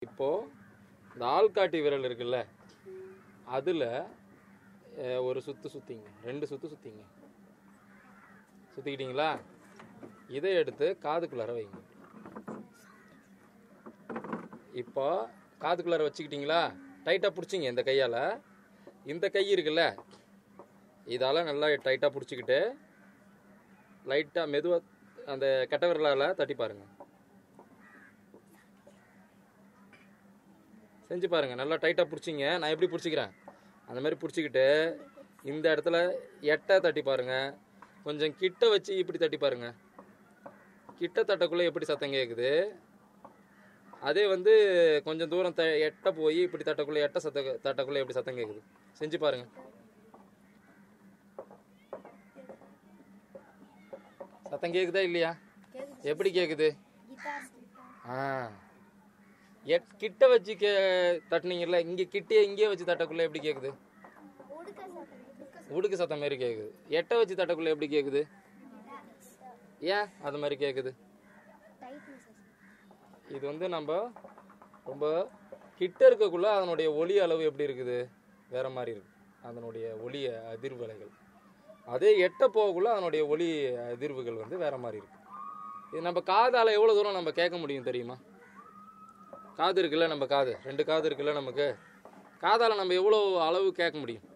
இப்போ இந்த ஆள்காட்டி விரல் இருக்குல்ல அதில் ஒரு சுத்து சுத்திங்க ரெண்டு சுத்து சுத்திங்க சுத்திக்கிட்டீங்களா இதை எடுத்து காதுக்குள்ளார வைங்க இப்போ காதுக்குள்ளார வச்சுக்கிட்டீங்களா டைட்டாக பிடிச்சிங்க இந்த கையால் இந்த கை இருக்குல்ல இதால் நல்லா டைட்டாக பிடிச்சிக்கிட்டு லைட்டாக மெதுவாக அந்த கெட்ட விரலால் தட்டி பாருங்க செஞ்சு பாருங்க நல்லா டைட்டாக பிடிச்சிங்க நான் எப்படி பிடிச்சிக்கிறேன் அந்த மாதிரி பிடிச்சிக்கிட்டு இந்த இடத்துல எட்டை தட்டி பாருங்க கொஞ்சம் கிட்ட வச்சு இப்படி தட்டி பாருங்க கிட்ட தட்டக்குள்ளே எப்படி சத்தம் கேட்குது அதே வந்து கொஞ்சம் தூரம் த எட்ட போய் இப்படி தட்டக்குள்ளே எட்ட சத்த தட்டக்குள்ளே எப்படி சத்தம் கேட்குது செஞ்சு பாருங்க சத்தம் கேக்குதா இல்லையா எப்படி கேக்குது ஆ எட் கிட்ட வச்சு கே தட்டுனீங்கல்ல இங்க கிட்டே இங்கே வச்சு தட்டக்குள்ள எப்படி கேக்குது உடுக்கு சத்தம் மாதிரி கேக்குது எட்ட வச்சு தட்டக்குள்ள எப்படி கேக்குது ஏன் அது மாதிரி கேக்குது இது வந்து நம்ம ரொம்ப கிட்ட இருக்கக்குள்ள அதனுடைய ஒலி அளவு எப்படி இருக்குது வேற மாதிரி இருக்கு அதனுடைய ஒலி அதிர்வலைகள் அதே எட்ட போகக்குள்ள அதனுடைய ஒலி அதிர்வுகள் வந்து வேற மாதிரி இருக்கு இது நம்ம காதால எவ்வளவு தூரம் நம்ம கேட்க முடியும் தெரியுமா காது இருக்குல்ல நம்ம காது ரெண்டு காது இருக்குல்ல நமக்கு காதால நம்ம எவ்வளோ அளவு கேட்க முடியும்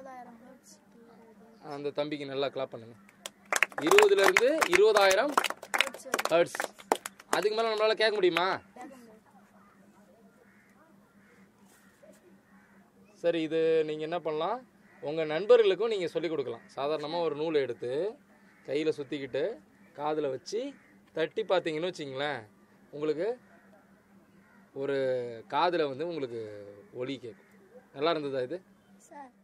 அந்த தம்பிக்கு நல்லா கிளாப் பண்ணுங்க இருபதுல இருந்து இருபதாயிரம் ஹர்ட்ஸ் அதுக்கு மேல நம்மளால கேட்க முடியுமா சரி இது நீங்க என்ன பண்ணலாம் உங்க நண்பர்களுக்கும் நீங்க சொல்லி கொடுக்கலாம் சாதாரணமா ஒரு நூலை எடுத்து கையில சுத்திக்கிட்டு காதுல வச்சு தட்டி பார்த்தீங்கன்னு வச்சிங்களேன் உங்களுக்கு ஒரு காதுல வந்து உங்களுக்கு ஒலி கேட்கும் நல்லா இருந்ததா இது சார்